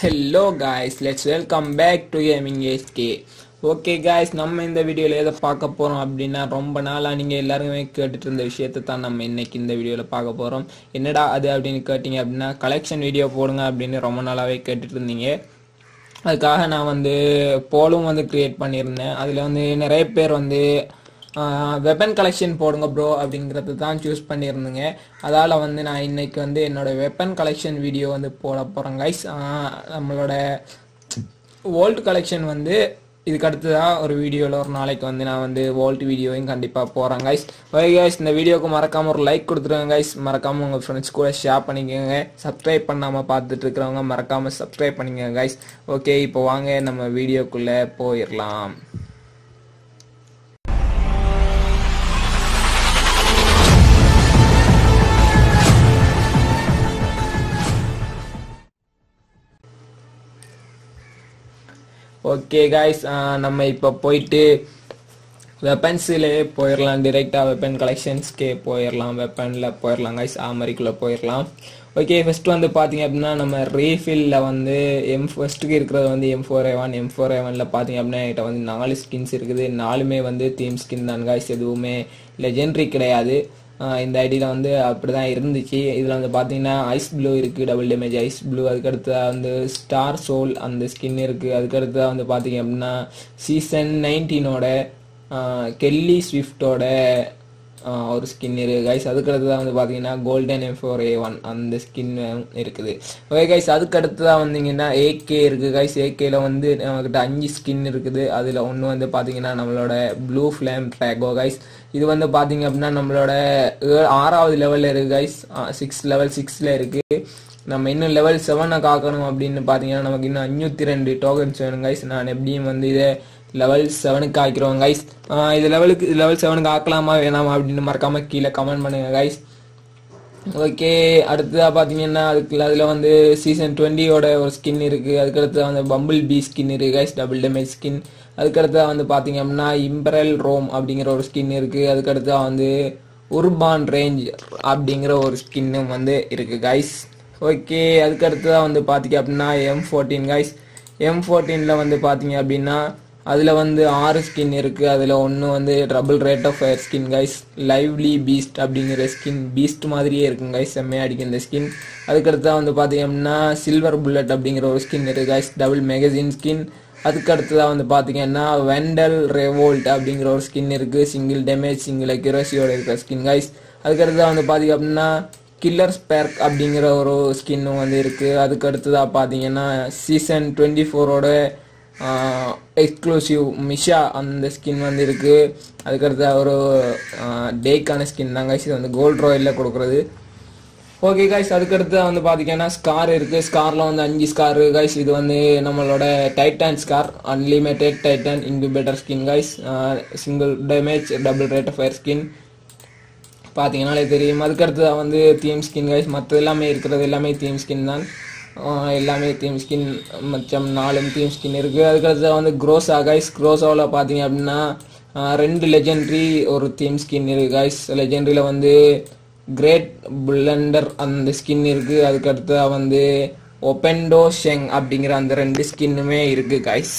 hello guys let's welcome back to gaming S K okay guys நம்ம இந்த வீடியோவில் எதை பார்க்க போகிறோம் அப்படின்னா ரொம்ப நாளாக நீங்கள் எல்லாருமே கேட்டுட்டு இருந்த விஷயத்தை தான் நம்ம இன்னைக்கு இந்த வீடியோவில் பார்க்க போகிறோம் என்னடா அது அப்படின்னு கேட்டிங்க அப்படின்னா கலெக்ஷன் வீடியோ போடுங்க அப்படின்னு ரொம்ப நாளாகவே கேட்டுட்டு இருந்தீங்க அதுக்காக நான் வந்து போலும் வந்து கிரியேட் பண்ணியிருந்தேன் அதில் வந்து நிறைய பேர் வந்து வெப்பன் கலெக்ஷன் போடுங்க ப்ரோ அப்படிங்கிறது தான் சூஸ் பண்ணியிருந்தேங்க அதால் வந்து நான் இன்னைக்கு வந்து என்னோட வெப்பன் கலெக்ஷன் வீடியோ வந்து போட போகிறேன் கைஸ் நம்மளோட வோல்ட் கலெக்ஷன் வந்து இதுக்கு அடுத்ததாக ஒரு வீடியோவில் ஒரு நாளைக்கு வந்து நான் வந்து வோல்ட் வீடியோவையும் கண்டிப்பாக போகிறேன் கைஸ் ஓகே கைஸ் இந்த வீடியோக்கு மறக்காமல் ஒரு லைக் கொடுத்துருங்க கைஸ் மறக்காமல் உங்கள் ஃப்ரெண்ட்ஸ் கூட ஷேர் பண்ணிக்கோங்க சப்ஸ்கிரைப் பண்ணாமல் பார்த்துட்டு இருக்கிறவங்க மறக்காமல் சப்ஸ்கிரைப் பண்ணிக்கோங்க கைஸ் ஓகே இப்போ வாங்க நம்ம வீடியோக்குள்ளே போயிடலாம் ஓகே காய்ஸ் நம்ம இப்போ போயிட்டு வெப்பன்ஸிலே போயிடலாம் டிரெக்டாக வெப்பன் கலெக்ஷன்ஸ்க்கே போயிடலாம் வெப்பனில் போயிடலாம் காய்ஸ் ஆமரிக்குள்ளே போயிடலாம் ஓகே ஃபர்ஸ்ட் வந்து பார்த்தீங்க அப்படின்னா நம்ம ரீஃபில்ல வந்து எம் ஃபர்ஸ்ட்டுக்கு இருக்கிறது வந்து M four A one M four ஏவனில் பார்த்தீங்க அப்படின்னா என்கிட்ட வந்து நாலு ஸ்கின்ஸ் இருக்குது நாலுமே வந்து தீம் ஸ்கின் தான் காய்ஸ் எதுவுமே லெஜெண்ட்ரி கிடையாது இந்த ஐடியில் வந்து அப்படி தான் இருந்துச்சு இதில் வந்து பார்த்தீங்கன்னா ஐஸ் ப்ளூ இருக்குது டபுள் டேமேஜ் ஐஸ் ப்ளூ அதுக்கடுத்து வந்து ஸ்டார் சோல் அந்த ஸ்கின் இருக்குது அதுக்கடுத்து வந்து பார்த்தீங்க அப்படின்னா சீசன் நைன்டீனோட கெல்லி ஸ்விஃப்டோட ஒரு ஸ்கின் இருக்குது கைஸ் அதுக்கடுத்து தான் வந்து பார்த்தீங்கன்னா golden M four A one அந்த ஸ்கின் இருக்குது ஓகே கைஸ் அதுக்கடுத்து தான் வந்தீங்கன்னா ஏகே இருக்குது கைஸ் ஏகேல வந்து நம்மக்கிட்ட அஞ்சு ஸ்கின் இருக்குது அதில் ஒன்று வந்து பார்த்தீங்கன்னா நம்மளோட ப்ளூ ஃப்ளேம் ட்ராகோ கைஸ் இது வந்து பார்த்தீங்க அப்படின்னா நம்மளோட ஆறாவது லெவலில் இருக்குது கைஸ் சிக்ஸ் லெவல் சிக்ஸில் இருக்குது நம்ம இன்னும் லெவல் செவனை காக்கணும் அப்படின்னு பார்த்தீங்கன்னா நமக்கு இன்னும் அஞ்சூற்றி ரெண்டு டோக்கன்ஸ் வேணும் கைஸ் நான் எப்படியும் வந்து இதை லெவல் செவனுக்கு ஆக்கிறோம் கைஸ் இது லெவலுக்கு லெவல் செவனுக்கு ஆக்கலாமா வேணாமா அப்படின்னு மறக்காம கீழே கமெண்ட் பண்ணுங்க கைஸ் ஓகே அடுத்ததாக பார்த்தீங்கன்னா அதுக்கு அதில் வந்து சீசன் டுவெண்ட்டியோட ஒரு ஸ்கின் இருக்குது அதுக்கடுத்து வந்து பம்பிள் பி ஸ்கின் இருக்குது கைஸ் டபுள் டேமேஜ் ஸ்கின் அதுக்கடுத்து வந்து பார்த்தீங்க அப்படின்னா இம்பரல் ரோம் அப்படிங்கிற ஒரு ஸ்கின் இருக்குது அதுக்கடுத்து வந்து உர்பான் ரேஞ்ச் அப்படிங்கிற ஒரு ஸ்கின்னும் வந்து இருக்குது கைஸ் ஓகே அதுக்கடுத்து தான் வந்து பார்த்தீங்க அப்படின்னா எம் ஃபோர்டீன் கைஸ் எம் ஃபோர்டீனில் வந்து பார்த்தீங்க அப்படின்னா அதில் வந்து ஆறு ஸ்கின் இருக்குது அதில் ஒன்று வந்து double rate of fire skin guys lively beast அப்படிங்கிற ஸ்கின் பீஸ்ட் மாதிரியே இருக்கும் கைஸ் செம்மையாக அடிக்கும் இந்த ஸ்கின் அதுக்கடுத்து வந்து பார்த்தீங்க அப்படின்னா சில்வர் புல்லட் அப்படிங்கிற ஒரு ஸ்கின் இருக்குது கைஸ் டபுள் மேகசின் ஸ்கின் அதுக்கு அடுத்ததாக வந்து பார்த்தீங்கன்னா வெண்டல் ரெவோல்ட் அப்படிங்கிற ஒரு ஸ்கின் இருக்குது சிங்கிள் டேமேஜ் சிங்கிள் அக்யூரஸியோட இருக்கிற ஸ்கின் கைஸ் அதுக்கடுத்ததாக வந்து பார்த்தீங்க அப்படின்னா கில்லர் ஸ்பேர்க் அப்படிங்கிற ஒரு ஸ்கின்னும் வந்து இருக்குது அதுக்கு அடுத்ததாக பார்த்தீங்கன்னா சீசன் டுவெண்ட்டி ஃபோரோட எக்ஸ்க்ளூசிவ் மிஷா அந்த ஸ்கின் வந்து இருக்குது அதுக்கடுத்து ஒரு டேக்கான ஸ்கின் தான் கைஸ் இது வந்து கோல்ட் ராயலில் கொடுக்குறது ஓகே கைஸ் அதுக்கடுத்து வந்து பார்த்தீங்கன்னா ஸ்கார் இருக்குது ஸ்காரில் வந்து அஞ்சு ஸ்கார் கைஸ் இது வந்து நம்மளோட titan scar unlimited titan incubator skin guys single damage double rate of fire skin பார்த்தீங்கன்னாலே தெரியும் அதுக்கடுத்து வந்து தீம் ஸ்கின் கைஸ் மற்ற எல்லாமே இருக்கிறது எல்லாமே தீம் ஸ்கின் தான் எல்லாமே தீம் ஸ்கின் மச்சம் நாலும் தீம் ஸ்கின் இருக்குது அதுக்கடுத்து வந்து க்ரோஸா கைஸ் க்ரோஸாவில் பார்த்தீங்க அப்படின்னா ரெண்டு லெஜெண்ட்ரி ஒரு தீம் ஸ்கின் இருக்குது கைஸ் லெஜெண்ட்ரியில் வந்து கிரேட் புல்லண்டர் அந்த ஸ்கின் இருக்குது அதுக்கடுத்து வந்து ஒப்பெண்டோ ஷெங் அப்படிங்கிற அந்த ரெண்டு ஸ்கின்னுமே இருக்குது கைஸ்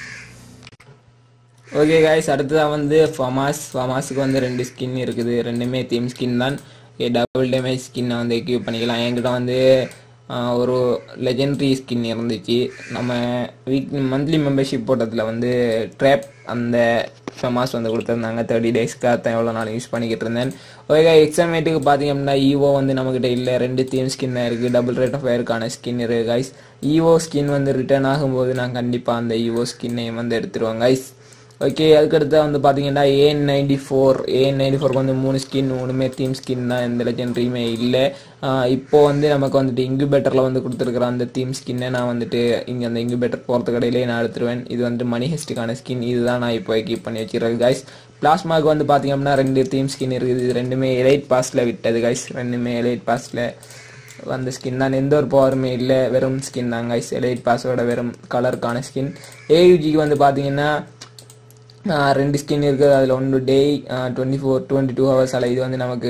ஓகே கைஸ் அடுத்ததாக வந்து ஃபமாஸ் ஃபமாஸுக்கு வந்து ரெண்டு ஸ்கின் இருக்குது ரெண்டுமே தீம் ஸ்கின் தான் டபுள் டேமேஜ் ஸ்கின்னை வந்து எக்யூப் பண்ணிக்கலாம் என்கிட்ட வந்து ஒரு லெஜெண்ட்ரி ஸ்கின் இருந்துச்சு நம்ம வீக் மந்த்லி மெம்பர்ஷிப் போட்டதில் வந்து ட்ராப் அந்த ஃபேமாஸ் வந்து கொடுத்துருந்தாங்க தேர்ட்டி டேஸ்க்கு அதான் எவ்வளோ நாள் யூஸ் பண்ணிக்கிட்டு இருந்தேன் ஓகே எக்ஸாமேட்டுக்கு பார்த்தீங்க அப்படின்னா ஈவோ வந்து நம்மக்கிட்ட இல்லை ரெண்டு தீம் ஸ்கின் தான் இருக்குது டபுள் ரேட் ஆஃப் ஃபயருக்கான ஸ்கின் இருக்குது கைஸ் ஈவோ ஸ்கின் வந்து ரிட்டர்ன் ஆகும்போது நான் கண்டிப்பாக அந்த ஈவோ ஸ்கின்னையும் வந்து எடுத்துருவேன் கைஸ் ஓகே அதுக்கடுத்து வந்து பார்த்தீங்கன்னா ஏன் நைன்டி ஃபோர் ஏன் நைன்டி ஃபோருக்கு வந்து மூணு ஸ்கின் மூணுமே தீம் ஸ்கின் தான் எந்த லெஜெண்ட்ரியுமே இல்லை இப்போ வந்து நமக்கு வந்துட்டு இன்குபேட்டரில் வந்து கொடுத்துருக்குற அந்த தீம் ஸ்கின்னை நான் வந்துட்டு இங்கே அந்த இன்குபேட்டர் போகிறதுக்கு கடையிலே நான் எடுத்துருவேன் இது வந்துட்டு மணி ஹெஸ்ட்டுக்கான ஸ்கின் இதுதான் நான் இப்போ கீப் பண்ணி வச்சிருக்கேன் கைஸ் பிளாஸ்மாவுக்கு வந்து பார்த்தீங்க அப்படின்னா ரெண்டு தீம் ஸ்கின் இருக்குது இது ரெண்டுமே எலைட் பாஸில் விட்டது கைஸ் ரெண்டுமே எலைட் பாஸில் அந்த ஸ்கின் தான் எந்த ஒரு பவருமே இல்லை வெறும் ஸ்கின் தான் கைஸ் எலைட் பாஸோட வெறும் கலருக்கான ஸ்கின் ஏயூஜிக்கு வந்து பார்த்தீங்கன்னா ரெண்டு ஸ்கின் இருக்குது அதில் ஒன்று day twenty four twenty two hours அல்ல இது வந்து நமக்கு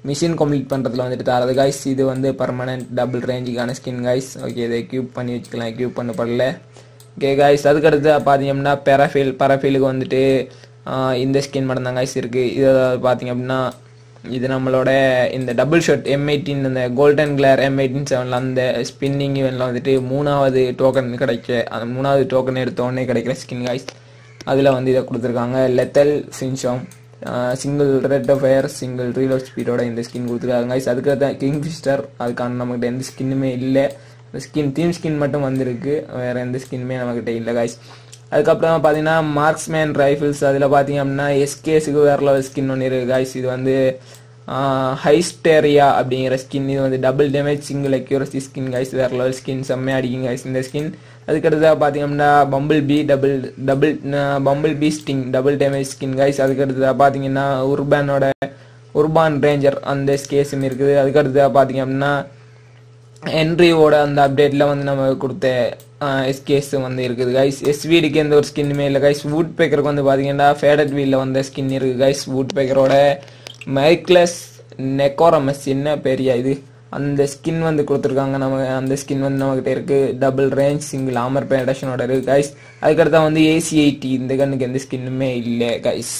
மிஷின் கம்ப்ளீட் பண்ணுறதுல வந்துட்டு தரது கைஸ் இது வந்து பர்மனெண்ட் டபுள் ரேஞ்சுக்கான ஸ்கின் கைஸ் ஓகே இதை எக்யூப் பண்ணி வச்சுக்கலாம் எக்யூப் பண்ணப்படல ஓகே கைஸ் அதுக்கடுத்து பார்த்தீங்கன்னா பெரஃபீல் பரஃபீலுக்கு வந்துட்டு ஆஹ் இந்த ஸ்கின் மட்டும் தான் கைஸ் இருக்குது இது பார்த்தீங்க அப்படின்னா இது நம்மளோட இந்த டபுள் ஷர்ட் எம் எயிட்டீன் இந்த கோல்டன் கிளேர் எம் எயிட்டீன் செவனில் அந்த ஸ்பின்னிங் இவனில் வந்துட்டு மூணாவது டோக்கன் கிடைக்க அந்த மூணாவது டோக்கன் எடுத்த உடனே கிடைக்கிற ஸ்கின் கைஸ் அதில் வந்து இதை கொடுத்துருக்காங்க லெத்தல் சின்ஷாம் single rate of fire single reload ஸ்பீடோட இந்த ஸ்கின் கொடுத்துருக்காங்க கைஸ் அதுக்கு தான் கிங் ஃபிஸ்டர் அதுக்கான நம்மகிட்ட எந்த ஸ்கின்னுமே இல்லை அந்த ஸ்கின் தீம் ஸ்கின் மட்டும் வந்திருக்கு வேற எந்த ஸ்கின்னுமே நம்மகிட்ட இல்லை கைஸ் அதுக்கப்புறம் பார்த்தீங்கன்னா மார்க்ஸ்மேன் ரைஃபிள்ஸ் அதில் பார்த்தீங்க அப்படின்னா எஸ்கேஸுக்கு வேற லெவல் ஸ்கின் ஒன்று இருக்குது கைஸ் இது வந்து ஹைஸ்டேரியா அப்படிங்கிற ஸ்கின் இது வந்து double damage single accuracy skin guys வேற லெவல் ஸ்கின் செம்மையாக அடிக்கும் கைஸ் இந்த ஸ்கின் அதுக்கடுத்ததாக பார்த்தீங்கன்னா bumble bee double double bumble bee sting double damage skin guys அதுக்கடுத்ததாக பார்த்தீங்கன்னா உர்பானோட உர்பான் ரேஞ்சர் அந்த ஸ்கேஸும் இருக்குது அதுக்கடுத்ததாக பார்த்தீங்க அப்படின்னா என்ட்ரியோட அந்த அப்டேட்டில் வந்து நம்ம கொடுத்த எஸ்கேஸ் வந்து இருக்குது கைஸ் எஸ்விடிக்கு எந்த ஒரு ஸ்கின்னுமே இல்லை கைஸ் வூட் பேக்கருக்கு வந்து பார்த்தீங்கன்னா ஃபேடட் வீலில் வந்த ஸ்கின் இருக்குது கைஸ் வூட் பேக்கரோட மைக்லஸ் நெக்கோரமஸ் என்ன பெரிய இது அந்த ஸ்கின் வந்து கொடுத்துருக்காங்க நம்ம அந்த ஸ்கின் வந்து நம்மகிட்ட இருக்கு டபுள் ரேஞ்ச் சிங்கிள் ஆமர் பேடஷனோட இருக்கு கைஸ் அதுக்கடுத்தா வந்து ஏசி எயிட்டி இந்த கண்ணுக்கு எந்த ஸ்கின்னுமே இல்லை கைஸ்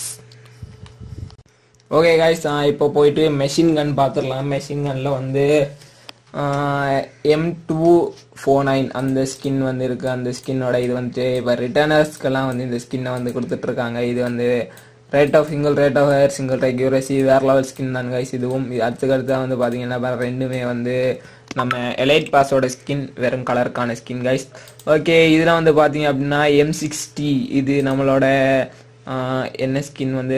ஓகே கைஸ் இப்போ போயிட்டு மெஷின் கன் பார்த்துடலாம் மெஷின் கன்னில் வந்து எம் டூ ஃபோர் நைன் அந்த ஸ்கின் வந்து இருக்கு அந்த ஸ்கின்னோட இது வந்துட்டு இப்போ ரிட்டர்னர்ஸ்க்கெல்லாம் வந்து இந்த ஸ்கின்னை வந்து கொடுத்துட்ருக்காங்க இது வந்து rate of single rate of fire single accuracy வேற லெவல் ஸ்கின் தான் கைஸ் இதுவும் இது அடுத்துக்கு அடுத்தா வந்து பார்த்தீங்கன்னா வேற ரெண்டுமே வந்து நம்ம எலைட் பாஸோட ஸ்கின் வெறும் கலருக்கான ஸ்கின் கைஸ் ஓகே இதில் வந்து பார்த்தீங்க அப்படின்னா எம் சிக்ஸ்டி இது நம்மளோட ஆஹ், என்ன ஸ்கின் வந்து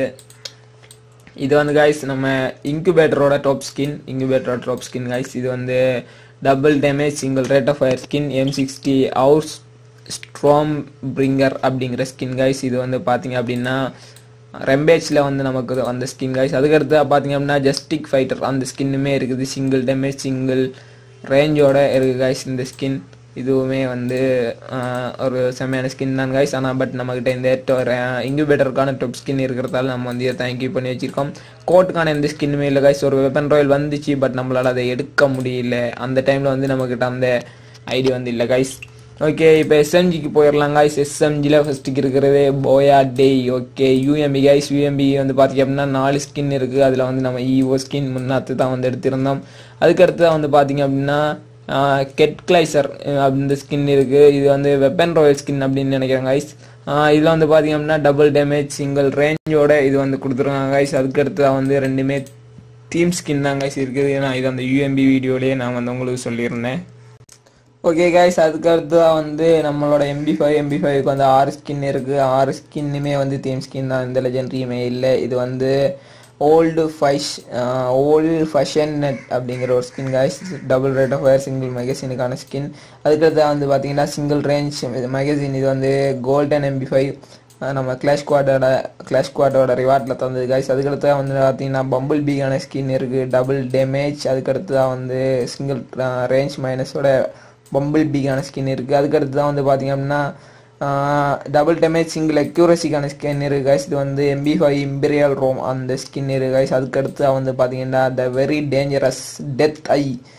இது வந்து கைஸ் நம்ம இன்குபேட்டரோட டாப் ஸ்கின் இன்குபேட்டரோட டாப் ஸ்கின் கைஸ் இது வந்து double damage single rate of fire skin M sixty house storm bringer அப்படிங்கிற ஸ்கின் கைஸ் இது வந்து பார்த்தீங்க அப்படின்னா ரெம்பேஜில் வந்து நமக்கு அந்த ஸ்கின் கைஸ் அதுக்கடுத்து பார்த்தீங்க அப்படின்னா ஜஸ்டிக் ஃபைட்டர் அந்த ஸ்கின்னுமே இருக்குது சிங்கிள் டேமேஜ் சிங்கிள் ரேஞ்சோட இருக்குது கைஸ் இந்த ஸ்கின் இதுவுமே வந்து ஆஹ், ஒரு செம்மையான ஸ்கின் தான் கைஸ் ஆனால் பட் நம்மக்கிட்ட இந்த இன்குபேட்டருக்கான டாப் ஸ்கின் இருக்கிறதால நம்ம வந்து இதை தேங்க்யூ பண்ணி வச்சிருக்கோம் கோட்டுக்கான எந்த ஸ்கின்னுமே இல்லை கைஸ் ஒரு வெப்பன் ராயல் வந்துச்சு பட் நம்மளால் அதை எடுக்க முடியல அந்த டைமில் வந்து நம்மக்கிட்ட அந்த ஐடி வந்து இல்லை கைஸ் ஓகே இப்போ எஸ்எம்ஜிக்கு போயிடலாம் கைஸ் எஸ்எம்ஜியில் ஃபஸ்ட்டுக்கு இருக்கிறது போயா டேய் ஓகே யூஎம்பி கைஸ் யூஎம்பி வந்து பார்த்தீங்க அப்படின்னா நாலு ஸ்கின் இருக்குது அதில் வந்து நம்ம ஈஓ ஸ்கின் முன்னாத்து தான் வந்து எடுத்திருந்தோம் அதுக்கடுத்து வந்து பார்த்தீங்க அப்படின்னா கெட் கிளைசர் அப்படின்ற ஸ்கின் இருக்குது இது வந்து வெப்பன் ராயல் ஸ்கின் அப்படின்னு நினைக்கிறேன் கைஸ் இதில் வந்து பார்த்தீங்க அப்படின்னா டபுள் டேமேஜ் சிங்கிள் ரேஞ்சோட இது வந்து கொடுத்துருக்காங்க கைஸ் அதுக்கடுத்து வந்து ரெண்டுமே தீம் ஸ்கின் தான் கைஸ் இருக்குது ஏன்னா இது அந்த யூஎம்பி வீடியோலேயே நான் வந்து உங்களுக்கு சொல்லியிருந்தேன் ஓகே கைஸ் அதுக்கு அடுத்ததாக வந்து நம்மளோட எம்பி ஃபைவ் எம்பி ஃபைவ்க்கு வந்து ஆறு ஸ்கின் இருக்குது ஆறு ஸ்கின்னுமே வந்து தீம் ஸ்கின் தான் இந்த லெஜெண்ட்ரியுமே இல்லை இது வந்து ஓல்டு ஃபைஷ் ஓல்டு ஃபஷன் நெட் அப்படிங்கிற ஒரு skin guys double rate of fire single மேகசினுக்கான ஸ்கின் அதுக்கடுத்து வந்து பார்த்தீங்கன்னா சிங்கிள் ரேஞ்ச் மேகசின் இது வந்து கோல்டன் எம்பி ஃபைவ் நம்ம கிளாஷ் ஸ்குவாடோட கிளாஷ் ஸ்குவாடோட ரிவார்டில் தந்தது கைஸ் அதுக்கடுத்து வந்து பார்த்தீங்கன்னா பம்பிள் பீக்கான ஸ்கின் இருக்குது டபுள் டேமேஜ் அதுக்கடுத்து தான் வந்து சிங்கிள் ரேஞ்ச் மைனஸோட பம்பிள் பீக்கான ஸ்கின் இருக்குது அதுக்கடுத்து தான் வந்து பார்த்தீங்க அப்படின்னா டபுள் டேமேஜ் சிங்கிள் அக்யூரசிக்கான ஸ்கின் இருக்குது கைஸ் இது வந்து எம்பி ஃபைவ் இம்பீரியல் ரோம் அந்த ஸ்கின் இருக்குது கைஸ் அதுக்கடுத்து தான் வந்து பார்த்தீங்கன்னா the very dangerous death eye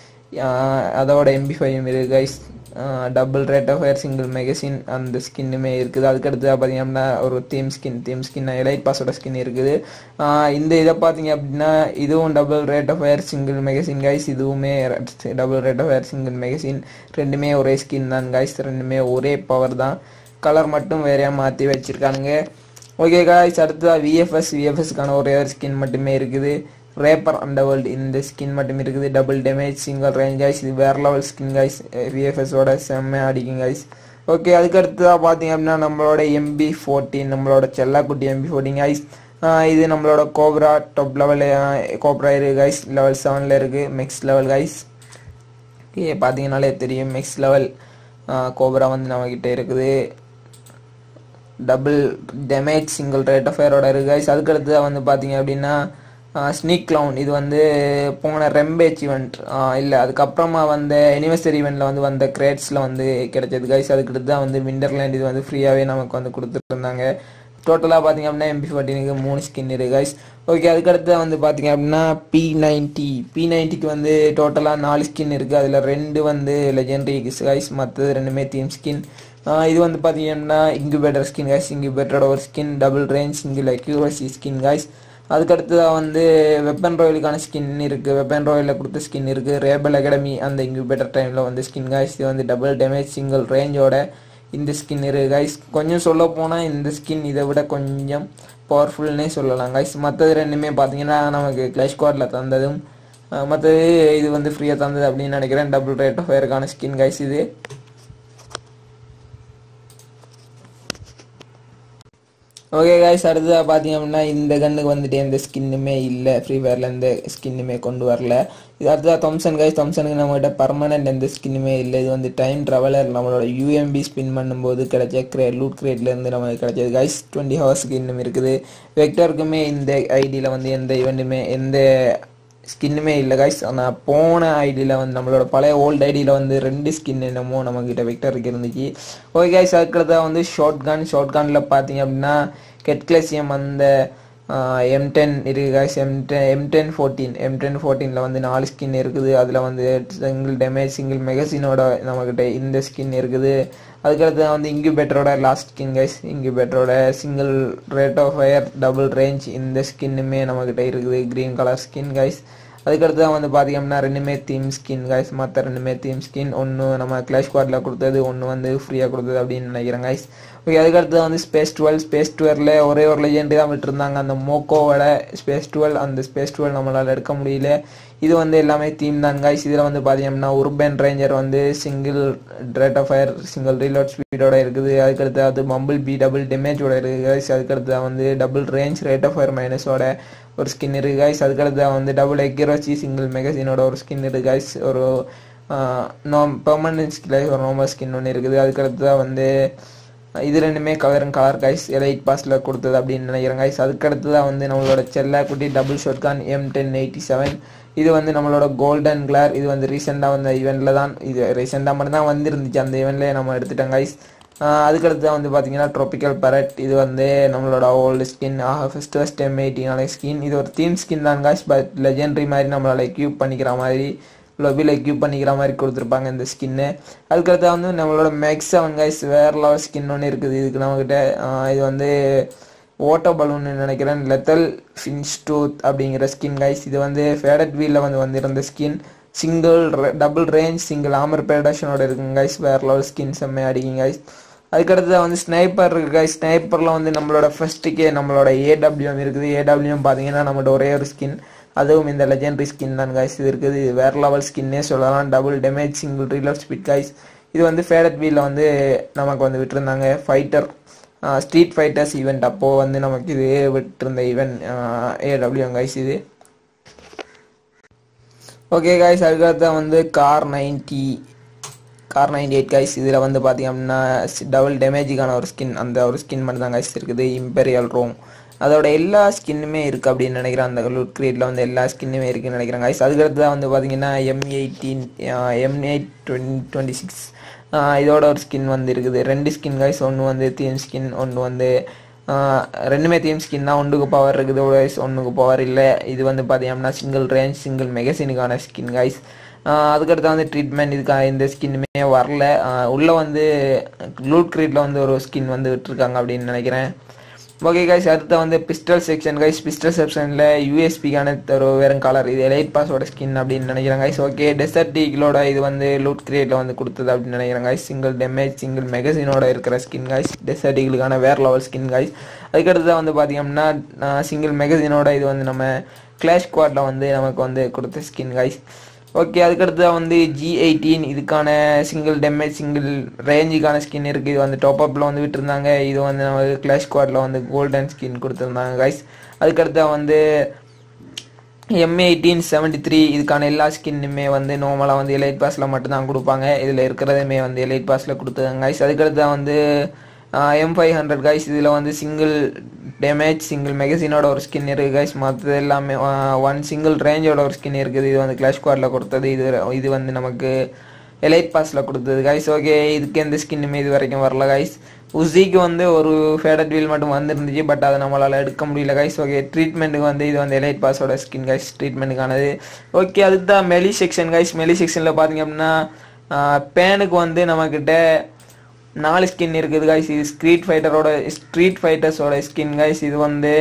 அதோட எம்பி ஃபைவ் இருக்குது guys double rate of fire single magazine அந்த ஸ்கின்னுமே இருக்குது அதுக்கடுத்து பார்த்தீங்கன்னா ஒரு theme skin theme skin elite பாஸோட ஸ்கின் இருக்குது ஆஹ் இந்த இதை பார்த்தீங்க அப்படின்னா இதுவும் double rate of fire single magazine guys இதுவுமே double rate of fire single magazine ரெண்டுமே ஒரே ஸ்கின் தான் கைஸ் ரெண்டுமே ஒரே பவர் தான் கலர் மட்டும் வேறையா மாற்றி வச்சிருக்கானுங்க ஓகே காய்ஸ் அடுத்ததாக விஎஃப்எஸ் விஎஃப்எஸ்க்கான ஒரே ஒரு ஸ்கின் மட்டுமே இருக்குது ரேப்பர் அண்டர் வேர்ல்டு இந்த ஸ்கின் மட்டும் இருக்குது double damage single range guys இது வேற லெவல் ஸ்கின் கைஸ் விஎஃப்எஸோட செம்மையாக அடிக்கும் கைஸ் ஓகே அதுக்கு அடுத்ததாக பார்த்தீங்க அப்படின்னா நம்மளோட எம்பி ஃபோர்டீன் நம்மளோட செல்லாக்குட்டி எம்பி ஃபோர்டீன் கைஸ் இது நம்மளோட கோப்ரா டாப் லெவல் கோப்ரா இருக்கு கைஸ் லெவல் செவனில் இருக்குது மிக்ஸ் லெவல் கைஸ் ஓகே பார்த்தீங்கனாலே தெரியும் மிக்ஸ் லெவல் கோப்ரா வந்து நம்மக்கிட்ட இருக்குது double damage single rate of ஃபயரோட இருக்கு கைஸ் அதுக்கடுத்து வந்து பார்த்தீங்க அப்படின்னா ஸ்னீக் கிளவுன் இது வந்து போன ரெம்பேஜ் ஈவெண்ட் இல்லை அதுக்கப்புறமா வந்த அனிவர்சரி ஈவெண்ட்டில் வந்து வந்த கிரேட்ஸில் வந்து கிடைச்சது கைஸ் அதுக்கடுத்து தான் வந்து விண்டர்லேண்ட் இது வந்து ஃப்ரீயாகவே நமக்கு வந்து கொடுத்துட்டு இருந்தாங்க டோட்டலாக பார்த்தீங்க அப்படின்னா எம்பி ஃபார்ட்டினுக்கு மூணு ஸ்கின் இருக்கு கைஸ் ஓகே அதுக்கடுத்து வந்து பார்த்தீங்க அப்படின்னா பி நைன்டி பி நைன்ட்டிக்கு வந்து டோட்டலாக நாலு ஸ்கின் இருக்குது அதில் ரெண்டு வந்து லெஜெண்டரி கைஸ் மற்றது ரெண்டுமே தீம் ஸ்கின் இது வந்து பார்த்தீங்கன்னா இன்குபேட்டர் ஸ்கின் கைஸ் இன்குபேட்டரோட ஒரு skin double range single accuracy skin guys அதுக்கடுத்ததாக வந்து வெப்பன் ராயலுக்கான ஸ்கின் இருக்குது வெப்பன் ராயலில் கொடுத்த ஸ்கின் இருக்குது ரேபல் அகாடமி அந்த இன்குபேட்டர் டைமில் வந்து ஸ்கின் கைஸ் இது வந்து டபுள் டேமேஜ் சிங்கிள் ரேஞ்சோட இந்த ஸ்கின் இருக்குது கைஸ் கொஞ்சம் சொல்ல போனால் இந்த ஸ்கின் இதை விட கொஞ்சம் பவர்ஃபுல்னே சொல்லலாம் கைஸ் மற்றது ரெண்டுமே பார்த்தீங்கன்னா நமக்கு கிளாஷ் குவாடில் தந்ததும் மற்றது இது வந்து ஃப்ரீயாக தந்தது அப்படின்னு நினைக்கிறேன் டபுள் ரேட் ஆஃப் ஃபயருக்கான ஸ்கின் கைஸ் இது ஓகே காய்ஸ் அடுத்ததாக பார்த்தீங்க அப்படின்னா இந்த கன்னுக்கு வந்துட்டு எந்த ஸ்கின்னுமே இல்லை ஃப்ரீ ஃபயரில் எந்த ஸ்கின்னுமே கொண்டு வரல இது அடுத்ததாக தொம்சன் காய்ஸ் தொம்சனுக்கு நம்மகிட்ட பர்மனெண்ட் எந்த ஸ்கின்னுமே இல்லை இது வந்து டைம் ட்ராவலர் நம்மளோட யூஎம்பி ஸ்பின் பண்ணும்போது கிடைச்ச கிரே லூட் கிரேட்லேருந்து நமக்கு கிடைச்சது காய்ஸ் டுவெண்ட்டி ஹவர்ஸ்க்கு இன்னும் இருக்குது வெக்டருக்குமே இந்த ஐடியில் வந்து எந்த இவெண்ட்டுமே எந்த ஸ்கின்னுமே இல்லை காய்ஸ் ஆனால் போன ஐடியில் வந்து நம்மளோட பழைய ஓல்டு ஐடியில் வந்து ரெண்டு ஸ்கின் என்னமோ நம்மக்கிட்ட வெக்டருக்கு இருந்துச்சு ஓகே காய்ஸ் அதுக்கடுத்தா வந்து ஷார்ட் கன் ஷார்ட் கனில் பார்த்தீங்க அப்படின்னா கெட்கிளசியம் அந்த எம் டென் இருக்குது guys M ten M ten fourteen M ten ஃபோர்டீனில் வந்து நாலு ஸ்கின் இருக்குது அதில் வந்து சிங்கிள் டேமேஜ் சிங்கிள் மெகசினோட நம்மக்கிட்ட இந்த ஸ்கின் இருக்குது அதுக்கடுத்து வந்து இன்குபேட்டரோட லாஸ்ட் ஸ்கின் கைஸ் இன்குபேட்டரோட single rate of fire double range இந்த ஸ்கின்னுமே நம்மக்கிட்ட இருக்குது க்ரீன் கலர் ஸ்கின் கைஸ் அதுக்கடுத்து தான் வந்து பார்த்தீங்கன்னா ரெண்டுமே தீம் ஸ்கின் கைஸ் மற்ற ரெண்டுமே தீம் ஸ்கின் ஒன்று நம்ம கிளாஷ் குவாடில் கொடுத்தது ஒன்று வந்து ஃப்ரீயாக கொடுத்தது அப்படின்னு நினைக்கிறேன் கைஸ் ஓகே அதுக்கடுத்து வந்து ஸ்பேஸ் டுவெல் ஸ்பேஸ் டுவெல்ல ஒரே ஒரு லெஜெண்டு தான் விட்டுருந்தாங்க அந்த மோக்கோவோட ஸ்பேஸ் டுவெல் அந்த ஸ்பேஸ் டுவெல் நம்மளால் எடுக்க முடியல இது வந்து எல்லாமே தீம் தான் கைஸ் இதில் வந்து பார்த்தீங்கன்னா உர்பன் ரேஞ்சர் வந்து single rate of fire single reload ஸ்பீடோட இருக்குது அதுக்கடுத்து அது மம்பிள் பி டபுள் டேமேஜோட இருக்குது கைஸ் அதுக்கடுத்து வந்து double range rate of fire மைனஸோட ஒரு ஸ்கின் இருக்குது கைஸ் அதுக்கடுத்து வந்து டபுள் எக்கிரோச்சி சிங்கிள் மெகசினோட ஒரு ஸ்கின் இருக்குது கைஸ் ஒரு நோ பெர்மனன்ட் ஸ்கில் ஒரு நார்மல் ஸ்கின் ஒன்று இருக்குது அதுக்கடுத்து வந்து இது ரெண்டுமே கலரும் கலர் கைஸ் எலைட் பாஸில் கொடுத்தது அப்படின்னு நினைக்கிறேன் கைஸ் அதுக்கடுத்து தான் வந்து நம்மளோட செல்லா குட்டி double shotgun M ten eighty seven இது வந்து நம்மளோட கோல்டன் கிளார் இது வந்து ரீசெண்டாக வந்த ஈவெண்ட்டில் தான் இது ரீசெண்டாக மட்டும் தான் வந்துருந்துச்சு அந்த ஈவெண்ட்லேயே நம்ம எடுத்துட்டோம் கைஸ் அதுக்கடுத்து வந்து பார்த்தீங்கன்னா ட்ராபிக்கல் பரட் இது வந்து நம்மளோட ஓல்டு ஸ்கின் ஆக ஃபஸ்ட் ஃபஸ்ட் எம் எயிட்டினால ஸ்கின் இது ஒரு தீம் ஸ்கின் தான் காய்ஸ் பட் லெஜெண்டரி மாதிரி நம்மளால் எக்யூப் பண்ணிக்கிற மாதிரி லொபியில் எக்யூப் பண்ணிக்கிற மாதிரி கொடுத்துருப்பாங்க இந்த ஸ்கின்னு அதுக்கடுத்து வந்து நம்மளோட மேக்ஸ் செவன் கைஸ் வேறு லெவல் ஸ்கின் ஒன்று இருக்குது இதுக்கு நம்மக்கிட்ட இது வந்து ஓட்டோ பலூன் நினைக்கிறேன் லெத்தல் ஃபின்ஸ்டூத் அப்படிங்கிற ஸ்கின் கைஸ் இது வந்து ஃபேடட் வீலில் வந்து வந்திருந்த skin single double range single armour பேடஷனோட இருக்குங்க கைஸ் வேற லெவல் ஸ்கின் செம்மையாக அடிக்குங்க கைஸ் அதுக்கடுத்து வந்து ஸ்னைப்பர் இருக்கு கைஸ் ஸ்னைப்பரில் வந்து நம்மளோட ஃபர்ஸ்ட்டுக்கே நம்மளோட ஏடபிள்யூஎம் இருக்குது ஏடபிள்யூஎம் பார்த்தீங்கன்னா நம்மளோட ஒரே ஒரு ஸ்கின் அதுவும் இந்த லெஜெண்டரி ஸ்கின் தான் கைஸ் இது இருக்குது இது வேற லெவல் ஸ்கின்னே சொல்லலாம் double damage single reload speed guys இது வந்து ஃபேடட் வீலில் வந்து நமக்கு வந்து விட்டுருந்தாங்க ஃபைட்டர் ஸ்ட்ரீட் ஃபைட்டர்ஸ் ஈவெண்ட் அப்போது வந்து நமக்கு இது விட்டுருந்த ஈவெண்ட் ஏடபிள்யூஎம் கைஸ் இது ஓகே காய்ஸ் அதுக்கடுத்த வந்து Kar ninety Kar ninety eight guys இதில் வந்து பார்த்தீங்க அப்படின்னா டபுள் டேமேஜுக்கான ஒரு ஸ்கின் அந்த ஒரு ஸ்கின் மட்டும் தான் கைஸ் இருக்குது இம்பெரியல் ரோம் அதோட எல்லா ஸ்கின்னுமே இருக்குது அப்படின்னு நினைக்கிறேன் அந்த லூட் கிரியேட்டில் வந்து எல்லா ஸ்கின்னுமே இருக்குன்னு நினைக்கிறேன் கைஸ் அதுக்கடுத்து தான் வந்து பார்த்தீங்கன்னா M eighteen M eight twenty twenty six இதோட ஒரு ஸ்கின் வந்து இருக்குது ரெண்டு ஸ்கின் கைஸ் ஒன்று வந்து தீம் ஸ்கின் ஒன்று வந்து ரெண்டுமே தீம் ஸ்கின் தான் ஒன்றுக்கு பவர் இருக்குது கைஸ் ஒன்றுக்கு பவர் இல்லை இது வந்து பார்த்தீங்கன்னா சிங்கிள் ரேஞ்ச் சிங்கிள் மெகசினுக்கான ஸ்கின் கைஸ் அதுக்கடுத்து வந்து ட்ரீட்மெண்ட் இதுக்காக இந்த ஸ்கின்னுமே வரல உள்ளே வந்து லூட் கிரீட்டில் வந்து ஒரு ஸ்கின் வந்து விட்டுருக்காங்க அப்படின்னு நினைக்கிறேன் ஓகே கைஸ் அடுத்த வந்து பிஸ்டல் செக்ஷன் கைஸ் பிஸ்டல் செக்ஷனில் யூஎஸ்பிக்கான ஒரு வேறு கலர் இது எலைட் பாஸோட ஸ்கின் அப்படின்னு நினைக்கிறேன் கைஸ் ஓகே டெசர்ட் ஈகிளோட இது வந்து லூட் கிரியேட்டில் வந்து கொடுத்தது அப்படின்னு நினைக்கிறேன் கைஸ் சிங்கிள் டேமேஜ் சிங்கிள் மெகசினோட இருக்கிற ஸ்கின் கைஸ் டெசர்ட் ஈகிளுக்கான வேறு லெவல் ஸ்கின் கைஸ் அதுக்கடுத்து வந்து பார்த்தீங்கன்னா சிங்கிள் மெகசினோட இது வந்து நம்ம கிளாஷ் குவாட்டில் வந்து நமக்கு வந்து கொடுத்த ஸ்கின் கைஸ் ஓகே அதுக்கடுத்து வந்து ஜி எயிட்டீன் இதுக்கான சிங்கிள் டேமேஜ் சிங்கிள் ரேஞ்சுக்கான ஸ்கின் இருக்குது இது வந்து டாப் அப்பில் வந்து விட்டுருந்தாங்க இது வந்து நமக்கு கிளாஷ் குவாடில் வந்து கோல்டன் ஸ்கின் கொடுத்துருந்தாங்க கைஸ் அதுக்கடுத்து வந்து எம் எயிட்டீன் செவன்டி த்ரீ இதுக்கான எல்லா ஸ்கின்னுமே வந்து நார்மலாக வந்து எலைட் பாஸில் மட்டும்தான் கொடுப்பாங்க இதில் இருக்கிறதுமே வந்து எலைட் பாஸில் கொடுத்துருந்தாங்க கைஸ் அதுக்கடுத்து வந்து எம் ஃபைவ் ஹண்ட்ரட் கைஸ் இதில் வந்து சிங்கிள் டேமேஜ் சிங்கிள் மெகசினோட ஒரு ஸ்கின் இருக்குது கைஸ் மற்றது எல்லாமே ஒன் சிங்கிள் ரேஞ்சோட ஒரு ஸ்கின் இருக்குது இது வந்து கிளாஷ் குவாடில் கொடுத்தது இது இது வந்து நமக்கு எலைட் பாஸில் கொடுத்தது கைஸ் ஓகே இதுக்கு எந்த ஸ்கின்னுமே இது வரைக்கும் வரல கைஸ் உசிக்கு வந்து ஒரு ஃபேடட் வீல் மட்டும் வந்துருந்துச்சு பட் அதை நம்மளால் எடுக்க முடியல கைஸ் ஓகே ட்ரீட்மெண்ட்டுக்கு வந்து இது வந்து எலைட் பாஸோட ஸ்கின் கைஸ் ட்ரீட்மெண்ட்டுக்கானது ஓகே அதுதான் மெலி செக்ஷன் கைஸ் மெலி செக்ஷனில் பார்த்தீங்க அப்படின்னா பேனுக்கு வந்து நம்மக்கிட்ட நாலு ஸ்கின் இருக்குது கைஸ் இது ஸ்ட்ரீட் ஃபைட்டரோட ஸ்ட்ரீட் ஃபைட்டர்ஸோட ஸ்கின் கைஸ் இது வந்து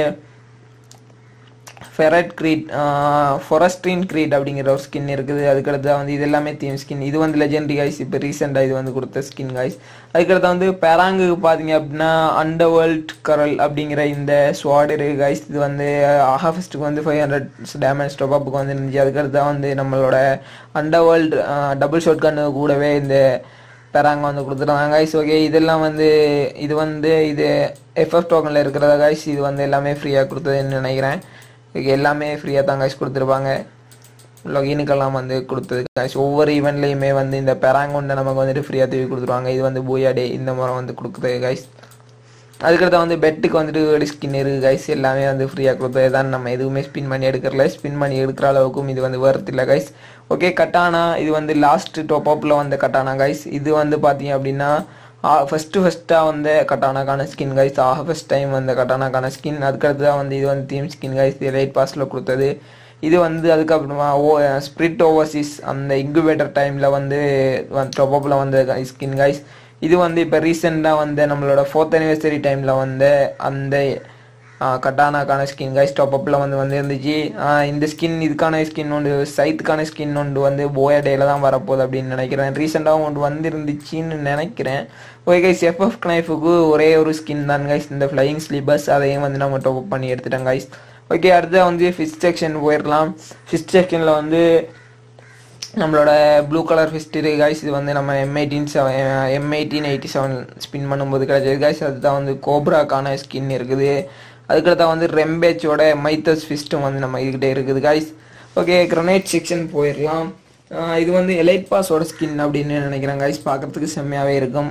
ஃபெரட் க்ரீட் ஃபொரஸ்ட்ரின் க்ரீட் அப்படிங்கிற ஒரு ஸ்கின் இருக்குது அதுக்கடுத்து வந்து இது எல்லாமே தீம் ஸ்கின் இது வந்து லெஜெண்டரி கைஸ் இப்போ ரீசெண்டாக இது வந்து கொடுத்த ஸ்கின் கைஸ் அதுக்கடுத்து வந்து பெராங்குக்கு பார்த்தீங்க அப்படின்னா அண்டர் வேர்ல்ட் கரல் அப்படிங்கிற இந்த ஸ்வாட் இருக்கு கைஸ் இது வந்து ஆஃபஸ்ட்டுக்கு வந்து ஃபைவ் ஹண்ட்ரட் டேமேஜ் டொப்பாப்புக்கு வந்து இருந்துச்சு அதுக்கடுத்து தான் வந்து நம்மளோட underworld double shotgun கூடவே இந்த பெறாங்க வந்து கொடுத்துருந்தாங்க கைஸ் ஓகே இதெல்லாம் வந்து இது வந்து இது எஃப்எஃப் டோக்கனில் இருக்கிறதா கைஸ் இது வந்து எல்லாமே ஃப்ரீயாக கொடுத்ததுன்னு நினைக்கிறேன் ஓகே எல்லாமே ஃப்ரீயாக தான் கைஸ் கொடுத்துருப்பாங்க லொகினுக்கெல்லாம் வந்து கொடுத்தது கைஸ் ஒவ்வொரு ஈவெண்ட்லேயுமே வந்து இந்த பெராங்கொண்டை நமக்கு வந்துட்டு ஃப்ரீயாக தூக்கி கொடுத்துருவாங்க இது வந்து பூயா டே இந்த முறை வந்து கொடுக்குறது கைஸ் அதுக்கடுத்து வந்து பெட்டுக்கு வந்துட்டு ஏழு ஸ்கின் இருக்குது கைஸ் எல்லாமே வந்து ஃப்ரீயாக கொடுத்தது தான் நம்ம எதுவுமே ஸ்பின் பண்ணி எடுக்கிறல ஸ்பின் பண்ணி எடுக்கிற அளவுக்கும் இது வந்து worth இல்லை கைஸ் ஓகே கட்டானா இது வந்து லாஸ்ட் டாப் அப்பில் வந்த கட்டானா கைஸ் இது வந்து பார்த்தீங்க அப்படின்னா ஃபஸ்ட்டு ஃபஸ்ட்டாக வந்து கட்டானாக்கான ஸ்கின் கைஸ் ஆக ஃபஸ்ட் டைம் வந்த கட்டானாக்கான ஸ்கின் அதுக்கடுத்து தான் வந்து இது வந்து தீம் ஸ்கின் கைஸ் லைட் பாஸில் கொடுத்தது இது வந்து அதுக்கப்புறமா ஓ ஸ்பிரிட் ஓவர்சீஸ் அந்த இன்குபேட்டர் டைமில் வந்து டாப் அப்பில் வந்த ஸ்கின் கைஸ் இது வந்து இப்போ ரீசெண்டாக வந்து நம்மளோட ஃபோர்த் அனிவர்சரி டைமில் வந்து அந்த கட்டானாக்கான ஸ்கின் கைஸ் டாப் அப்பில் வந்து வந்து இருந்துச்சு ஆஹ் இந்த ஸ்கின் இதுக்கான ஸ்கின் ஒன்று சைத்துக்கான ஸ்கின் ஒன்று வந்து போயா டேல தான் வரப்போகுது அப்படின்னு நினைக்கிறேன் ரீசெண்டாகவும் ஒன்று வந்துருந்துச்சின்னு நினைக்கிறேன் ஓகே கைஸ் எஃப்எஃப் கனைஃபுக்கு ஒரே ஒரு ஸ்கின் தான் கைஸ் இந்த ஃப்ளையிங் ஸ்லீப்பர்ஸ் அதையும் வந்து நம்ம டாப் அப் பண்ணி எடுத்துட்டோம் கைஸ் ஓகே அடுத்து வந்து ஃபிஷ் செக்ஷன் போயிடலாம் ஃபிஷ் செக்ஷனில் வந்து நம்மளோட ப்ளூ கலர் ஃபிஸ்ட் இருக்கு கைஸ் இது வந்து நம்ம M eighteen seven M eighteen eighty seven spin பண்ணும்போது கிடைச்சது கைஸ் அதுதான் வந்து கோப்ராக்கான ஸ்கின் இருக்குது அதுக்கடுத்தா வந்து ரெம்பேச்சோட மைத்தஸ் ஃபிஸ்ட்டும் வந்து நம்ம இதுகிட்ட இருக்குது கைஸ் ஓகே கிரனைட் செக்ஷன் போயிடலாம் ஆஹ் இது வந்து எலைட் பாஸோட ஸ்கின் அப்படின்னு நினைக்கிறேன் கைஸ் பார்க்கறதுக்கு செம்மையாகவே இருக்கும்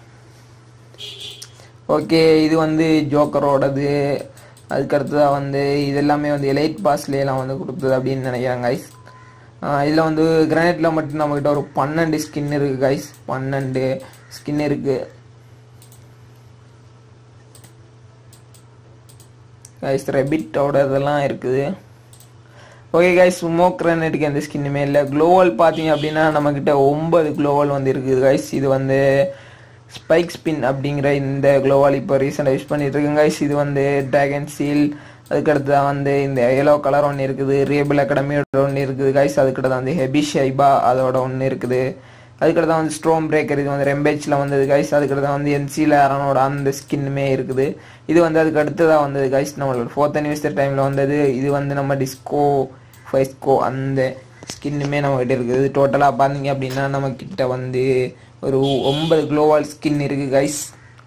ஓகே இது வந்து ஜோக்கரோடது அதுக்கடுத்ததாக வந்து இது எல்லாமே வந்து எலைட் பாஸ்லேலாம் வந்து கொடுத்தது அப்படின்னு நினைக்கிறேன் கைஸ் இதில் வந்து கிரானைட்டில் மட்டும் நம்மக்கிட்ட ஒரு பன்னெண்டு ஸ்கின் இருக்குது கைஸ் பன்னெண்டு ஸ்கின் இருக்குது கைஸ் ரெபிட்டோட இதெல்லாம் இருக்குது ஓகே கைஸ் ஸ்மோக் கிரானைட்டுக்கு எந்த ஸ்கின்னுமே இல்லை க்ளோவல் பார்த்தீங்க அப்படின்னா நம்மக்கிட்ட ஒன்பது க்ளோவல் வந்து இருக்குது கைஸ் இது வந்து ஸ்பைக் ஸ்பின் அப்படிங்கிற இந்த க்ளோவால் இப்போ ரீசெண்டாக யூஸ் பண்ணிட்டு இருக்கேன் கைஸ் இது வந்து டிராகன் சீல் அதுக்கடுத்து தான் வந்து இந்த எல்லோ கலர் ஒன்று இருக்குது ரேபிள் அகாடமியோட ஒன்று இருக்குது கைஸ் அதுக்கடுத்து வந்து ஹெபி ஷைபா அதோட ஒன்று இருக்குது அதுக்கடுத்து தான் வந்து ஸ்ட்ரோம் பிரேக்கர் இது வந்து ரெம்பேஜில் வந்தது கைஸ் அதுக்கடுத்து வந்து என்சியில் அரனோட அந்த ஸ்கின்னுமே இருக்குது இது வந்து அதுக்கு அடுத்ததாக வந்தது கைஸ் நம்மளோட ஃபோர்த் அனிவர்சரி டைமில் வந்தது இது வந்து நம்ம டிஸ்கோ ஃபைஸ்கோ அந்த ஸ்கின்னுமே நம்மகிட்ட இருக்குது டோட்டலாக பார்த்தீங்க அப்படின்னா நம்ம கிட்ட வந்து ஒரு ஒன்பது க்ளோவால் ஸ்கின் இருக்குது guys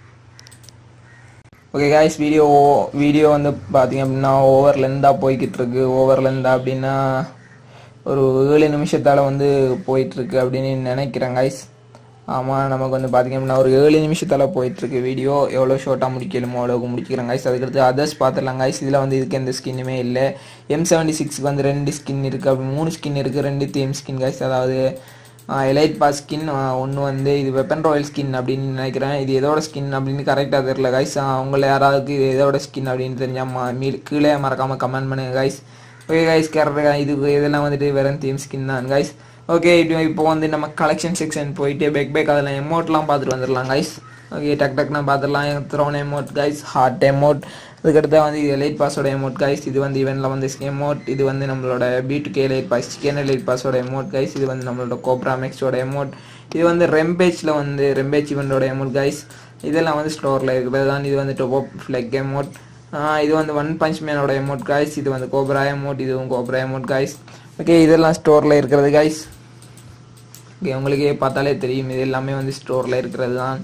okay guys video video வந்து பார்த்தீங்க அப்படின்னா ஓவர் லென்த்தாக போய்கிட்டு இருக்கு ஓவர் லென்த்தாக அப்படின்னா ஒரு ஏழு நிமிஷத்தால் வந்து போயிட்டுருக்கு அப்படின்னு நினைக்கிறேன் கைஸ் ஆமாம் நமக்கு வந்து பார்த்தீங்க அப்படின்னா ஒரு ஏழு நிமிஷத்தால் போயிட்டுருக்கு வீடியோ எவ்வளோ ஷார்ட்டாக முடிக்கலுமோ அவ்வளோக்கு முடிக்கிறேன் கைஸ் அதுக்கடுத்து அதர்ஸ் பார்த்துடலாம் கைஸ் இதில் வந்து இதுக்கு எந்த ஸ்கின்னுமே இல்லை எம் செவன்டி சிக்ஸ்க்கு வந்து ரெண்டு ஸ்கின் இருக்குது அப்படி மூணு ஸ்கின் இருக்குது ரெண்டு தீம் ஸ்கின் கைஸ் அதாவது எலைட் பாஸ் ஸ்கின் ஒன்று வந்து இது வெப்பன் ராயல் ஸ்கின் அப்படின்னு நினைக்கிறேன் இது எதோட ஸ்கின் அப்படின்னு கரெக்டாக தெரில கைஸ் உங்களை யாராவது இது எதோட ஸ்கின் அப்படின்னு தெரிஞ்சால் ம- மீ- கீழே மறக்காமல் கமெண்ட் பண்ணுங்க கைஸ் ஓகே கைஸ் கரெக்டாக இது இதெல்லாம் வந்துட்டு வெறும் தீம் ஸ்கின் தான் கைஸ் ஓகே இப்போ இப்போ வந்து நம்ம கலெக்ஷன் செக்ஷன் போயிட்டு பேக் பேக் அதில் எமௌண்ட்லாம் பார்த்துட்டு வந்துடலாம் கைஸ் ஓகே டக் டக்னா பார்த்துடலாம் throne emote guys heart emote அதுக்கடுத்து வந்து இது லைட் பாஸோட எமௌண்ட் கைஸ் இது வந்து இவனில் வந்து எமௌண்ட் இது வந்து நம்மளோட பீட்டு கே லைட் பாஸ் சிக்கன் லைட் பாஸோட எமௌண்ட் கைஸ் இது வந்து நம்மளோட கோப்ரா மேக்ஸோட எமௌண்ட் இது வந்து ரெம்பேஜில் வந்து ரெம்பேஜ் இவனோட எமௌண்ட் கைஸ் இதெல்லாம் வந்து ஸ்டோரில் இருக்கிறது தான் இது வந்து டொப் ஃப்ளெக் எமௌண்ட் இது வந்து ஒன் பஞ்ச் மேனோட எமௌண்ட் கைஸ் இது வந்து கோப்ரா எமௌண்ட் இதுவும் கோப்ரா எமௌண்ட் கைஸ் ஓகே இதெல்லாம் ஸ்டோரில் இருக்கிறது கைஸ் ஓகே உங்களுக்கே பார்த்தாலே தெரியும் இது எல்லாமே வந்து ஸ்டோரில் இருக்கிறது தான்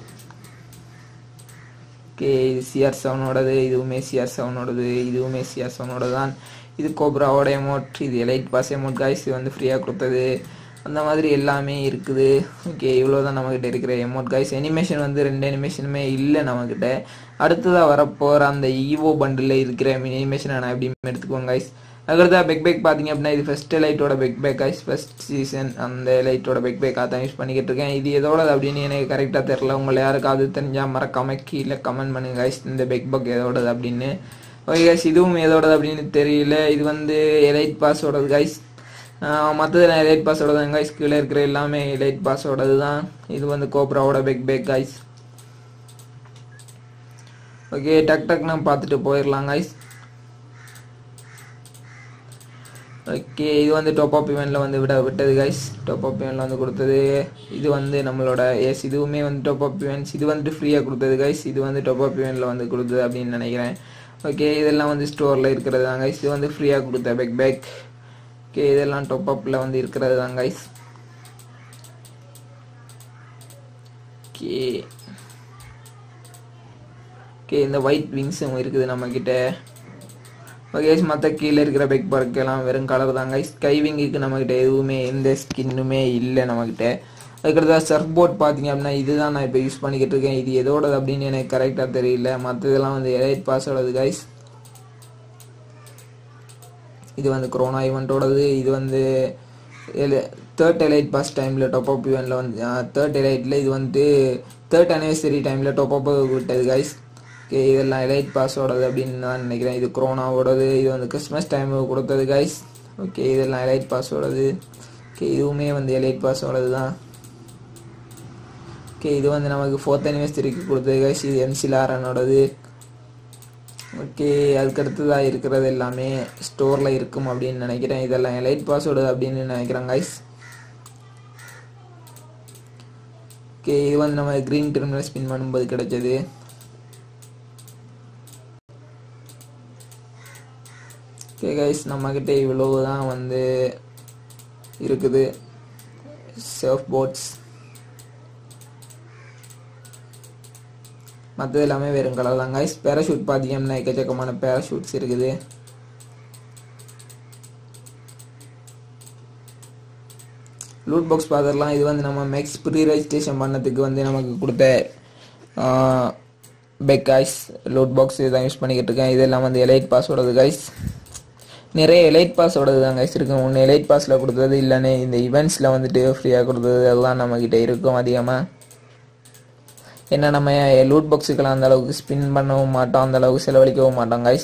ஓகே இது சிஆர் செவனோடது இதுவுமே சிஆர் செவனோடது இதுவுமே சிஆர் செவனோட தான் இது கோப்ராவோட எமௌண்ட் இது எலைட் பாஸ் எமௌண்ட் காய்ஸ் இது வந்து ஃப்ரீயாக கொடுத்தது அந்த மாதிரி எல்லாமே இருக்குது ஓகே இவ்வளோ தான் நம்மக்கிட்ட இருக்கிற எமௌண்ட் காய்ஸ் அனிமேஷன் வந்து ரெண்டு அனிமேஷனுமே இல்லை நம்மக்கிட்ட அடுத்ததாக வரப்போகிற அந்த ஈவோ பண்டில் இருக்கிற அனிமேஷனை நான் எப்படி எடுத்துக்குவேன் காய்ஸ் அதுக்கடுத்தா பெக் பேக் பார்த்தீங்க அப்படின்னா இது ஃபர்ஸ்ட் லைட்டோட backpack guys first season அந்த லைட்டோட பெக் பேக்காக தான் யூஸ் பண்ணிக்கிட்டு இருக்கேன் இது எதோட அப்படின்னு எனக்கு கரெக்டாக தெரில உங்களை யாருக்காவது தெரிஞ்சால் மறக்காம கீழே கமெண்ட் பண்ணுங்க கைஸ் இந்த பெக் பேக் எதோடது அப்படின்னு ஓகே கைஸ் இதுவும் எதோடது அப்படின்னு தெரியல இது வந்து எலைட் பாஸோடது கைஸ் மற்றதெல்லாம் எலைட் பாஸோட தான் கைஸ் கீழே இருக்கிற எல்லாமே எலைட் பாஸோடது தான் இது வந்து கோப்ராவோட பெக் பேக் கைஸ் ஓகே டக் டக் நம்ம பார்த்துட்டு போயிடலாம் கைஸ் ஓகே இது வந்து டாப் அப் இவெண்ட்டில் வந்து விட விட்டது கைஸ் டாப் அப் இவெண்ட்டில் வந்து கொடுத்தது இது வந்து நம்மளோட எஸ் இதுவுமே வந்து டாப் அப் இவெண்ட்ஸ் இது வந்துட்டு ஃப்ரீயாக கொடுத்தது கைஸ் இது வந்து டாப் அப் இவெண்ட்டில் வந்து கொடுத்தது அப்படின்னு நினைக்கிறேன் ஓகே இதெல்லாம் வந்து ஸ்டோரில் இருக்கிறது தான் கைஸ் இது வந்து ஃப்ரீயாக கொடுத்த பெக் பேக் ஓகே இதெல்லாம் டாப் அப்பில் வந்து இருக்கிறது தான் கைஸ் ஓகே ஓகே இந்த ஒயிட் விங்ஸும் இருக்குது நம்மக்கிட்ட ஓகே மற்ற கீழே இருக்கிற பெக் பார்க்கெல்லாம் வெறும் கலர் தாங்க ஸ்கை விங்குக்கு நம்மக்கிட்ட எதுவுமே எந்த ஸ்கின்னுமே இல்லை நம்மக்கிட்ட அதுக்கடுத்தா சர்ஃப் போர்ட் பார்த்தீங்க அப்படின்னா இதுதான் நான் இப்போ யூஸ் பண்ணிக்கிட்டு இருக்கேன் இது எதோடது அப்படின்னு எனக்கு கரெக்டாக தெரியல மற்றதெல்லாம் வந்து எலைட் பாஸோடது கைஸ் இது வந்து கொரோனா ஈவெண்ட்டோடது இது வந்து தேர்ட் எலைட் பாஸ் டைமில் டாப் அப் ஈவெண்ட்டில் வந்து தேர்ட் எலைட்டில் இது வந்து தேர்ட் அனிவர்சரி டைமில் டாப் அப் விட்டது கைஸ் ஓகே இதெல்லாம் எலைட் பாஸோடது அப்படின்னு நான் நினைக்கிறேன் இது கொரோனாவோடது இது வந்து கிறிஸ்மஸ் டைம் கொடுத்தது கைஸ் ஓகே இதெல்லாம் எலைட் பாஸோடது ஓகே இதுவுமே வந்து எலைட் பாஸோடது தான் ஓகே இது வந்து நமக்கு ஃபோர்த் அனிவர்சரிக்கு கொடுத்தது கைஸ் இது எம்சிலாரனோடது ஓகே அதுக்கடுத்ததாக இருக்கிறது எல்லாமே ஸ்டோரில் இருக்கும் அப்படின்னு நினைக்கிறேன் இதெல்லாம் எலைட் பாஸோடது அப்படின்னு நினைக்கிறேன் கைஸ் ஓகே இது வந்து நம்ம க்ரீன் டெர்மினல் ஸ்பின் பண்ணும்போது கிடைச்சது ஓகே கைஸ் நம்மக்கிட்ட இவ்வளவு தான் வந்து இருக்குது சர்ஃப் போட்ஸ் மற்றது எல்லாமே வெறும் கலர் தான் கைஸ் பேராஷூட் பார்த்தீங்கன்னா எக்கச்சக்கமான பேராஷூட்ஸ் இருக்குது லூட் பாக்ஸ் பார்த்துடலாம் இது வந்து நம்ம மேக்ஸ் ப்ரீ ரெஜிஸ்ட்ரேஷன் பண்ணதுக்கு வந்து நமக்கு கொடுத்த பெக் கைஸ் லூட் பாக்ஸ் இதான் யூஸ் பண்ணிக்கிட்டு இருக்கேன் இதெல்லாம் வந்து எலைட் பாஸோடது கைஸ் நிறைய எலைட் பாஸோடது தான் கைஸ் இருக்கும் ஒன்று எலைட் பாஸில் கொடுத்தது இல்லைன்னு இந்த இவெண்ட்ஸில் வந்துட்டு ஃப்ரீயாக கொடுத்தது அதெல்லாம் நம்மக்கிட்ட இருக்கும் அதிகமாக ஏன்னா நம்ம லூட் பாக்ஸுக்கெல்லாம் அந்த அளவுக்கு ஸ்பின் பண்ணவும் மாட்டோம் அந்த அளவுக்கு செலவழிக்கவும் மாட்டோம் கைஸ்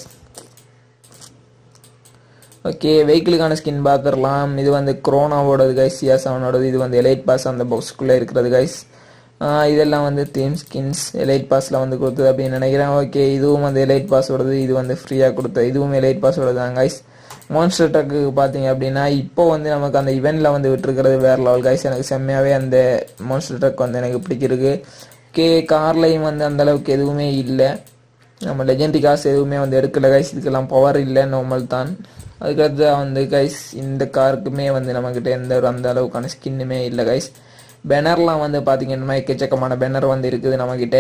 ஓகே வெஹிக்கிளுக்கான ஸ்கின் பார்த்துடலாம் இது வந்து குரோனாவோடது கைஸ் சியா செவனோடது இது வந்து எலைட் பாஸ் அந்த பாக்ஸுக்குள்ளே இருக்கிறது கைஸ் இதெல்லாம் வந்து தீம் ஸ்கின்ஸ் எலைட் பாஸில் வந்து கொடுத்தது அப்படின்னு நினைக்கிறேன் ஓகே இதுவும் வந்து எலைட் பாஸோடது இது வந்து ஃப்ரீயாக கொடுத்த இதுவும் எலைட் பாஸோடது தான் கைஸ் மான்ஸ்டர் ட்ரக்கு பார்த்தீங்க அப்படின்னா இப்போ வந்து நமக்கு அந்த இவெண்ட்டில் வந்து விட்டுருக்கிறது வேறு லெவல் கைஸ் எனக்கு செம்மையாகவே அந்த மான்ஸ்டர் ட்ரக் வந்து எனக்கு பிடிச்சிருக்கு ஓகே கார்லையும் வந்து அந்த அளவுக்கு எதுவுமே இல்லை நம்ம லெஜெண்டரி காசு எதுவுமே வந்து எடுக்கல கைஸ் இதுக்கெல்லாம் பவர் இல்லை நார்மல் தான் அதுக்கடுத்து வந்து கைஸ் இந்த காருக்குமே வந்து நம்மக்கிட்ட எந்த ஒரு அந்த அளவுக்கான ஸ்கின்னுமே இல்லை கைஸ் பேனர்லாம் வந்து பார்த்தீங்கன்னா எக்கச்சக்கமான பேனர் வந்து இருக்குது நம்மக்கிட்ட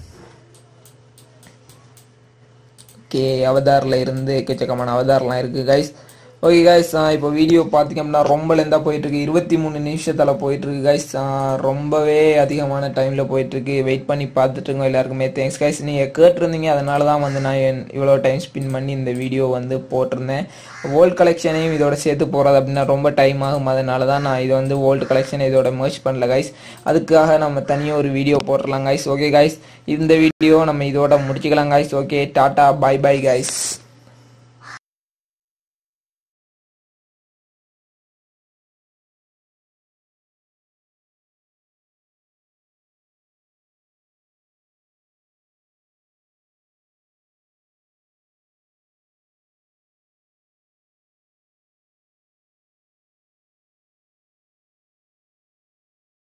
ஓகே அவதாரில் இருந்து எக்கச்சக்கமான அவதார்லாம் இருக்குது கைஸ் ஓகே கைஸ் இப்போ வீடியோ பார்த்தீங்க அப்படின்னா ரொம்ப லெந்தாக போயிட்டுருக்கு இருபத்தி மூணு நிமிஷத்தில் போயிட்டுருக்கு கைஸ் ரொம்பவே அதிகமான டைமில் போயிட்டுருக்கு வெயிட் பண்ணி பார்த்துட்டுங்க எல்லாருக்குமே தேங்க்ஸ் கைஸ் நீங்கள் கேட்டிருந்தீங்க அதனால தான் வந்து நான் என் இவ்வளோ டைம் ஸ்பெண்ட் பண்ணி இந்த வீடியோ வந்து போட்டிருந்தேன் ஓல்ட் கலெக்ஷனையும் இதோட சேர்த்து போகிறது அப்படின்னா ரொம்ப டைம் ஆகும் அதனால தான் நான் இதை வந்து ஓல்டு கலெக்ஷன் இதோட மர்ச் பண்ணல கைஸ் அதுக்காக நம்ம தனியாக ஒரு வீடியோ போட்டுடலாம் கைஸ் ஓகே கைஸ் இந்த வீடியோ நம்ம இதோட முடிச்சுக்கலாம் கைஸ் ஓகே டாட்டா பை பை கைஸ்